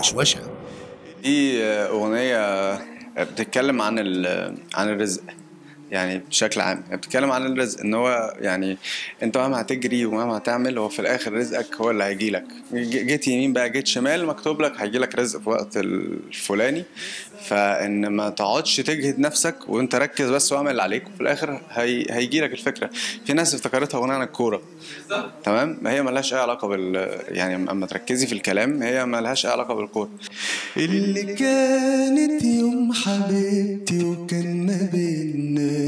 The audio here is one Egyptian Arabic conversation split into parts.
وشوشة دي أغنية بتتكلم عن ال- عن الرزق يعني بشكل عام يعني بتتكلم عن الرزق ان هو يعني انت مهما هتجري ومهما هتعمل هو في الاخر رزقك هو اللي هيجيلك ج- جيت يمين بقى جيت شمال مكتوب لك هيجيلك رزق في وقت الفلاني فان ما تقعدش تجهد نفسك وانت ركز بس واعمل اللي عليك وفي الاخر هي هيجيلك الفكره في ناس افتكرتها اغنيه عن الكوره تمام ما هي ملهاش اي علاقه بال يعني اما تركزي في الكلام هي ملهاش اي علاقه بالكوره اللي كانت يوم حبيبتي وكان ما بينا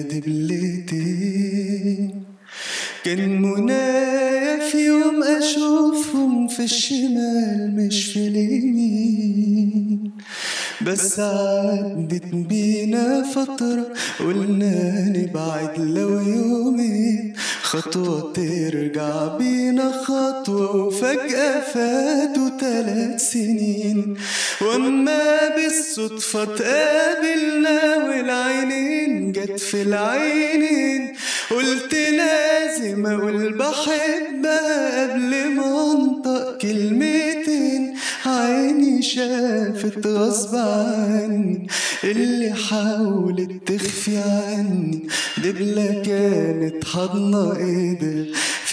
دبلتين كان منايا في يوم اشوفهم في الشمال مش في اليمين بس عدت بينا فترة قلنا نبعد لو يومين خطوة ترجع بينا خطوة وفجأة فاتوا تلات سنين واما بالصدفة تقابلنا والعينين جت في العينين قلت لازم اقول بحبها قبل ما انطق كلمتين عيني شافت غصب عني اللي حاولت تخفي عني دبلة كانت حضنة ايدها في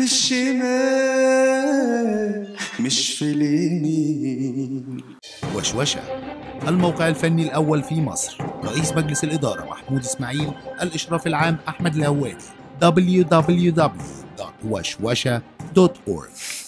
الشمال مش في اليمين وشوشة الموقع الفني الأول في مصر رئيس مجلس الإدارة محمود إسماعيل الإشراف العام أحمد الهوادي www.وشوشة.org